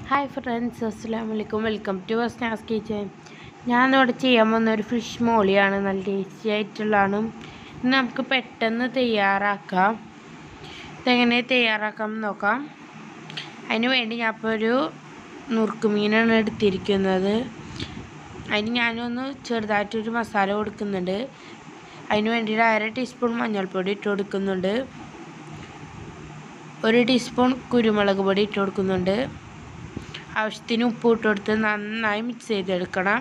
hi friends അസ്സാം വലൈക്കും welcome to സ്നാസ് kitchen ഞാനിവിടെ ചെയ്യാൻ വന്ന ഒരു ഫിഷ് മോളിയാണ് നല്ല ടേസ്റ്റി ആയിട്ടുള്ളതാണ് ഇത് നമുക്ക് പെട്ടെന്ന് തയ്യാറാക്കാം ഇതെങ്ങനെ തയ്യാറാക്കാം എന്ന് നോക്കാം അതിന് വേണ്ടി ഞാൻ ഇപ്പോൾ ഒരു നുറുക്ക് മീനാണ് എടുത്തിരിക്കുന്നത് അതിന് ഞാനൊന്ന് ചെറുതായിട്ടൊരു മസാല കൊടുക്കുന്നുണ്ട് അതിന് വേണ്ടിയിട്ട് അര ടീസ്പൂൺ മഞ്ഞൾപ്പൊടി ഇട്ട് കൊടുക്കുന്നുണ്ട് ഒരു ടീസ്പൂൺ കുരുമുളക് പൊടി ഇട്ട് കൊടുക്കുന്നുണ്ട് ആവശ്യത്തിന് ഉപ്പ് ഇട്ട് കൊടുത്ത് നന്നായി മിക്സ് ചെയ്തെടുക്കണം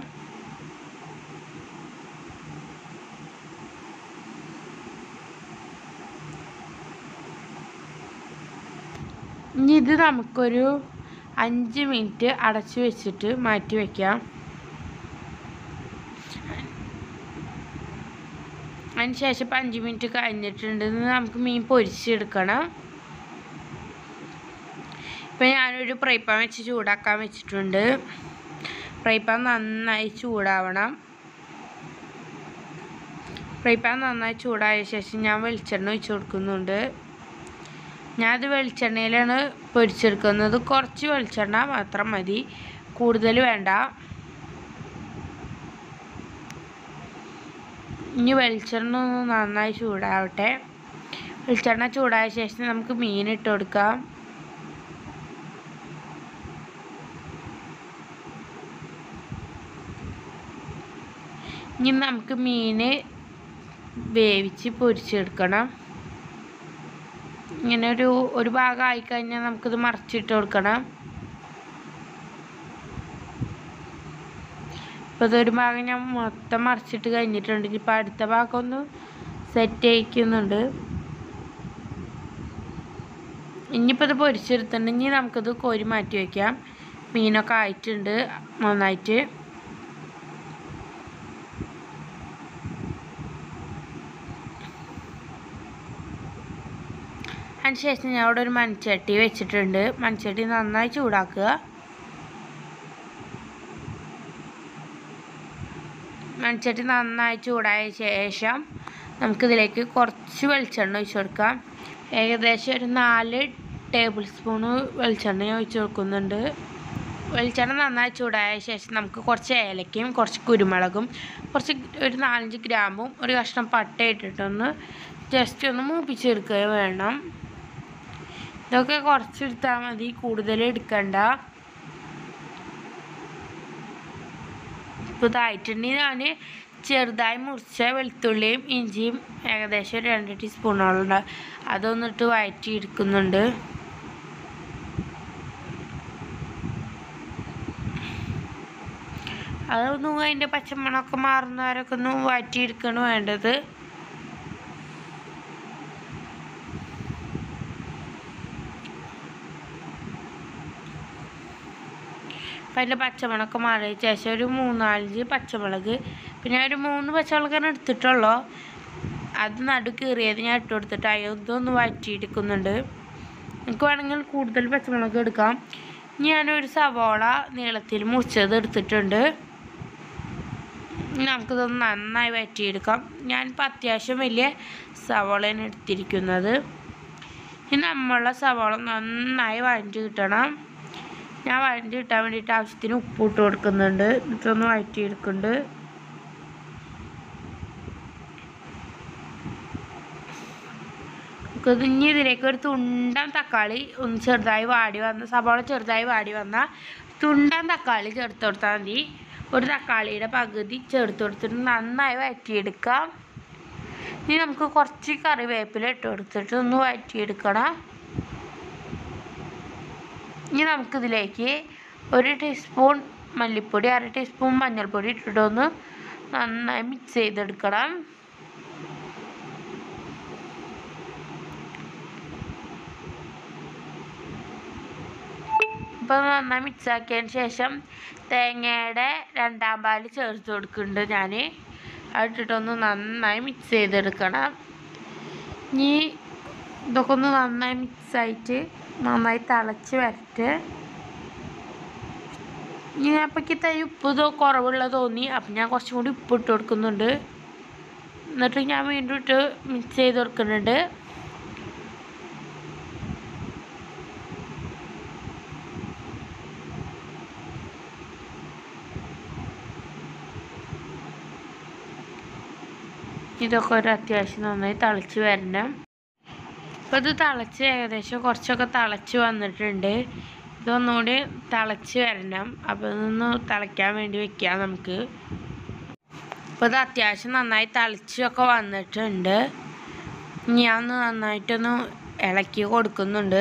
ഇനി ഇത് നമുക്കൊരു അഞ്ച് മിനിറ്റ് അടച്ചു വെച്ചിട്ട് മാറ്റി വയ്ക്കാം അതിന് ശേഷം ഇപ്പം അഞ്ച് മിനിറ്റ് കഴിഞ്ഞിട്ടുണ്ട് ഇത് നമുക്ക് മീൻ പൊരിച്ചെടുക്കണം ഇപ്പം ഞാനൊരു ഫ്രൈ പാൻ വെച്ച് ചൂടാക്കാൻ വെച്ചിട്ടുണ്ട് ഫ്രൈ പാൻ നന്നായി ചൂടാവണം ഫ്രൈ പാൻ നന്നായി ചൂടായ ശേഷം ഞാൻ വെളിച്ചെണ്ണ ഒഴിച്ച് കൊടുക്കുന്നുണ്ട് ഞാനത് വെളിച്ചെണ്ണയിലാണ് പൊരിച്ചെടുക്കുന്നത് കുറച്ച് വെളിച്ചെണ്ണ മാത്രം മതി കൂടുതൽ വേണ്ട ഇനി വെളിച്ചെണ്ണ ഒന്ന് നന്നായി ചൂടാവട്ടെ വെളിച്ചെണ്ണ ചൂടായ ശേഷം നമുക്ക് മീൻ ഇട്ട് കൊടുക്കാം ഇനി നമുക്ക് മീൻ വേവിച്ച് പൊരിച്ചെടുക്കണം ഇങ്ങനെ ഒരു ഒരു ഭാഗം ആയിക്കഴിഞ്ഞാൽ നമുക്കിത് മറിച്ചിട്ട് കൊടുക്കണം ഇപ്പോൾ ഇതൊരു ഭാഗം ഞാൻ മൊത്തം മറിച്ചിട്ട് കഴിഞ്ഞിട്ടുണ്ട് ഇനിയിപ്പോൾ അടുത്ത ഭാഗം ഒന്ന് സെറ്റ് ചെയ്യിക്കുന്നുണ്ട് ഇനിയിപ്പോൾ ഇത് പൊരിച്ചെടുത്തിട്ടുണ്ടെങ്കിൽ നമുക്കിത് കോരി മാറ്റി വയ്ക്കാം മീനൊക്കെ ആയിട്ടുണ്ട് നന്നായിട്ട് അതിനുശേഷം ഞാൻ അവിടെ ഒരു മൺചട്ടി വെച്ചിട്ടുണ്ട് മൺചട്ടി നന്നായി ചൂടാക്കുക മൺചട്ടി നന്നായി ചൂടായ ശേഷം നമുക്കിതിലേക്ക് കുറച്ച് വെളിച്ചെണ്ണ ഒഴിച്ച് കൊടുക്കാം ഏകദേശം ഒരു നാല് ടേബിൾ സ്പൂണ് വെളിച്ചെണ്ണ ഒഴിച്ച് കൊടുക്കുന്നുണ്ട് വെളിച്ചെണ്ണ നന്നായി ചൂടായ ശേഷം നമുക്ക് കുറച്ച് ഏലക്കയും കുറച്ച് കുരുമുളകും കുറച്ച് ഒരു നാലഞ്ച് ഗ്രാമ്പും ഒരു കഷ്ണം പട്ട ഇട്ടിട്ടൊന്ന് ജസ്റ്റ് ഒന്ന് മൂപ്പിച്ചെടുക്കുക വേണം ഇതൊക്കെ കുറച്ചെടുത്താൽ മതി കൂടുതൽ എടുക്കണ്ട ഇപ്പോൾ ഇതായിട്ടുണ്ടെങ്കിൽ ഞാൻ ചെറുതായി മുറിച്ച വെളുത്തുള്ളിയും ഇഞ്ചിയും ഏകദേശം ഒരു രണ്ട് ടീസ്പൂണോളം ഉണ്ട് അതൊന്നിട്ട് വഴറ്റി എടുക്കുന്നുണ്ട് അതൊന്നും അതിൻ്റെ പച്ചമണമൊക്കെ മാറുന്നവരൊക്കെ ഒന്ന് വഴറ്റിയെടുക്കുകയാണ് വേണ്ടത് അപ്പം അതിൻ്റെ പച്ചമുളകൊക്കെ മാറിയ ശേഷം ഒരു മൂന്നാലഞ്ച് പച്ചമുളക് പിന്നെ ഒരു മൂന്ന് പച്ചമുളകാണ് എടുത്തിട്ടുള്ളൂ അത് നടു കീറിയത് ഞാൻ ഇട്ട് കൊടുത്തിട്ട് അതൊന്ന് വഴറ്റിയെടുക്കുന്നുണ്ട് നിങ്ങൾക്ക് വേണമെങ്കിൽ കൂടുതൽ പച്ചമുളക് എടുക്കാം ഞാനൊരു സവോള നീളത്തിൽ മുറിച്ചത് എടുത്തിട്ടുണ്ട് നമുക്കിതൊന്ന് നന്നായി വഴറ്റിയെടുക്കാം ഞാനിപ്പോൾ അത്യാവശ്യം വലിയ സവോളയാണ് എടുത്തിരിക്കുന്നത് ഇനി നമ്മളുടെ സവോള നന്നായി വഴറ്റി കിട്ടണം ഞാൻ വഴറ്റി കിട്ടാൻ വേണ്ടിയിട്ട് ആവശ്യത്തിന് ഉപ്പ് ഇട്ട് കൊടുക്കുന്നുണ്ട് എന്നിട്ടൊന്ന് വഴറ്റിയെടുക്കുന്നുണ്ട് ഇനി ഇതിലേക്ക് ഒരു തുണ്ടൻ തക്കാളി ഒന്ന് ചെറുതായി വാടി വന്ന സവാള ചെറുതായി വാടി വന്ന തുണ്ടൻ തക്കാളി ചേർത്ത് കൊടുത്താൽ മതി ഒരു തക്കാളിയുടെ പകുതി ചേർത്ത് കൊടുത്തിട്ട് നന്നായി വഴറ്റിയെടുക്കാം ഇനി നമുക്ക് കുറച്ച് കറിവേപ്പില ഇട്ട് കൊടുത്തിട്ട് ഒന്ന് വഴറ്റിയെടുക്കണം ഇനി നമുക്കിതിലേക്ക് ഒരു ടീസ്പൂൺ മല്ലിപ്പൊടി അര ടീസ്പൂൺ മഞ്ഞൾപ്പൊടി ഇട്ടിട്ടൊന്ന് നന്നായി മിക്സ് ചെയ്തെടുക്കണം ഇപ്പോൾ നന്നായി മിക്സ് ആക്കിയതിന് ശേഷം തേങ്ങയുടെ രണ്ടാം പാല് ചേർത്ത് കൊടുക്കുന്നുണ്ട് ഞാൻ അതിട്ടിട്ടൊന്ന് നന്നായി മിക്സ് ചെയ്തെടുക്കണം ഇനി ഇതൊക്കെ ഒന്ന് നന്നായി മിക്സായിട്ട് നന്നായി തിളച്ച് വരട്ടെ ഇനി അപ്പോഴേക്ക് തൈ ഉപ്പ് ഇതോ കുറവുള്ള തോന്നി അപ്പം ഞാൻ കുറച്ചും കൂടി ഉപ്പ് ഇട്ട് കൊടുക്കുന്നുണ്ട് എന്നിട്ട് ഞാൻ വീണ്ടും ഇട്ട് മിക്സ് ചെയ്ത് കൊടുക്കുന്നുണ്ട് ഇതൊക്കെ ഒരു അത്യാവശ്യം നന്നായി തിളച്ച് വരണം അപ്പോൾ ഇത് തിളച്ച് ഏകദേശം കുറച്ചൊക്കെ തിളച്ച് വന്നിട്ടുണ്ട് ഇതൊന്നുകൂടി തിളച്ച് വരണം അപ്പോൾ ഇതൊന്ന് തിളയ്ക്കാൻ വേണ്ടി വെക്കാം നമുക്ക് അപ്പോൾ ഇത് അത്യാവശ്യം നന്നായി തിളച്ചൊക്കെ വന്നിട്ടുണ്ട് ഞാൻ ഒന്ന് നന്നായിട്ടൊന്ന് ഇളക്കി കൊടുക്കുന്നുണ്ട്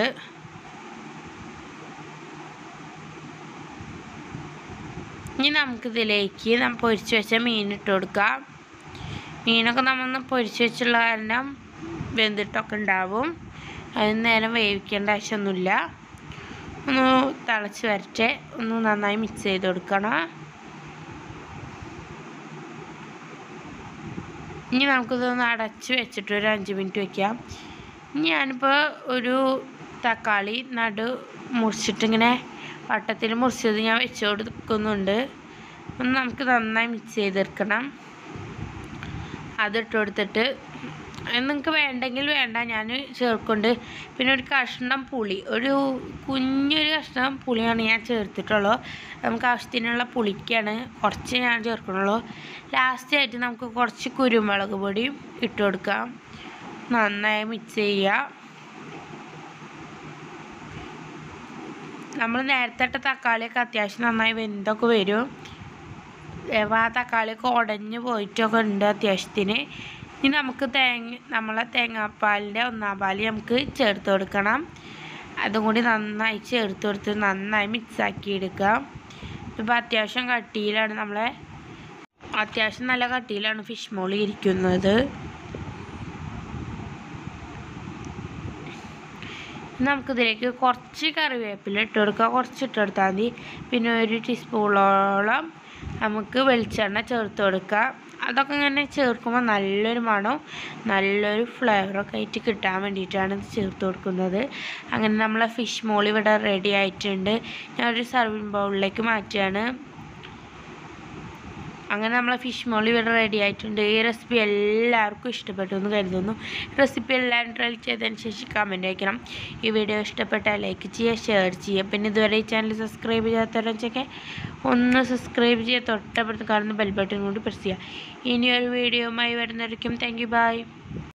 ഇനി നമുക്കിതിലേക്ക് നമ്മൾ പൊരിച്ച് വെച്ച മീൻ ഇട്ട് കൊടുക്കാം മീനൊക്കെ നമ്മളൊന്ന് പൊരിച്ച് വെച്ചുള്ള കാരണം വെന്തിട്ടൊക്കെ ഉണ്ടാവും അതിന് നേരം വേവിക്കേണ്ട ആവശ്യമൊന്നുമില്ല ഒന്ന് തിളച്ച് വരട്ടെ ഒന്ന് നന്നായി മിക്സ് ചെയ്ത് കൊടുക്കണം ഇനി നമുക്കിതൊന്ന് അടച്ച് വെച്ചിട്ട് ഒരു അഞ്ച് മിനിറ്റ് വെക്കാം ഇനി ഞാനിപ്പോൾ ഒരു തക്കാളി നടു മുറിച്ചിട്ടിങ്ങനെ വട്ടത്തിൽ മുറിച്ചത് ഞാൻ വെച്ച് കൊടുക്കുന്നുണ്ട് ഒന്ന് നമുക്ക് നന്നായി മിക്സ് ചെയ്തെടുക്കണം അതിട്ട് കൊടുത്തിട്ട് നിങ്ങൾക്ക് വേണ്ടെങ്കിൽ വേണ്ട ഞാൻ ചേർക്കുന്നുണ്ട് പിന്നെ ഒരു കഷ്ണം പുളി ഒരു കുഞ്ഞൊരു കഷ്ണം പുളിയാണ് ഞാൻ ചേർത്തിട്ടുള്ളൂ നമുക്ക് ആവശ്യത്തിനുള്ള പുളിക്കാണ് കുറച്ച് ഞാൻ ചേർക്കണുള്ളൂ ലാസ്റ്റ് ആയിട്ട് നമുക്ക് കുറച്ച് കുരുമുളക് പൊടിയും ഇട്ട് കൊടുക്കാം നന്നായി മിക്സ് ചെയ്യുക നമ്മൾ നേരത്തെ ഇട്ട തക്കാളിയൊക്കെ അത്യാവശ്യം നന്നായി വെന്തൊക്കെ വരും ആ തക്കാളിയൊക്കെ ഉടഞ്ഞ് പോയിട്ടൊക്കെ ഉണ്ട് അത്യാവശ്യത്തിന് ഇനി നമുക്ക് തേങ്ങ നമ്മളെ തേങ്ങാപ്പാലിൻ്റെ ഒന്നാം പാല് നമുക്ക് ചേർത്ത് കൊടുക്കണം അതും കൂടി നന്നായി ചേർത്ത് കൊടുത്ത് നന്നായി മിക്സാക്കി എടുക്കാം ഇപ്പോൾ അത്യാവശ്യം കട്ടിയിലാണ് നമ്മളെ അത്യാവശ്യം നല്ല കട്ടിയിലാണ് ഫിഷ് മോളി ഇരിക്കുന്നത് നമുക്കിതിലേക്ക് കുറച്ച് കറിവേപ്പില ഇട്ട് കൊടുക്കുക കുറച്ച് ഇട്ട് കൊടുത്താൽ മതി പിന്നെ ഒരു ടീസ്പൂണോളം നമുക്ക് വെളിച്ചെണ്ണ ചേർത്ത് കൊടുക്കുക അതൊക്കെ ഇങ്ങനെ ചേർക്കുമ്പോൾ നല്ലൊരു മണവും നല്ലൊരു ഫ്ലേവറൊക്കെ ആയിട്ട് കിട്ടാൻ വേണ്ടിയിട്ടാണ് ഇത് ചേർത്ത് കൊടുക്കുന്നത് അങ്ങനെ നമ്മളെ ഫിഷ് മോൾ ഇവിടെ റെഡി ആയിട്ടുണ്ട് ഞാനൊരു സർവിങ് ബൗളിലേക്ക് മാറ്റുകയാണ് അങ്ങനെ നമ്മളെ ഫിഷ് മോൾ ഇവിടെ റെഡി ആയിട്ടുണ്ട് ഈ റെസിപ്പി എല്ലാവർക്കും ഇഷ്ടപ്പെട്ടു എന്ന് കരുതുന്നു റെസിപ്പി എല്ലാവരും ട്രൈ ചെയ്തതിന് ശേഷം കമൻറ്റ് അയക്കണം ഈ വീഡിയോ ഇഷ്ടപ്പെട്ടാൽ ലൈക്ക് ചെയ്യുക ഷെയർ ചെയ്യുക പിന്നെ ഇതുവരെ ഈ ചാനൽ സബ്സ്ക്രൈബ് ചെയ്യാത്തവരൊക്കെ ഒന്ന് സബ്സ്ക്രൈബ് ചെയ്യുക തൊട്ടപ്പുറത്ത് കാണുന്ന ബെൽ ബട്ടൺ കൂടി പ്രസ് ചെയ്യുക ഇനിയൊരു വീഡിയോയുമായി വരുന്നവരേക്കും താങ്ക് യു ബൈ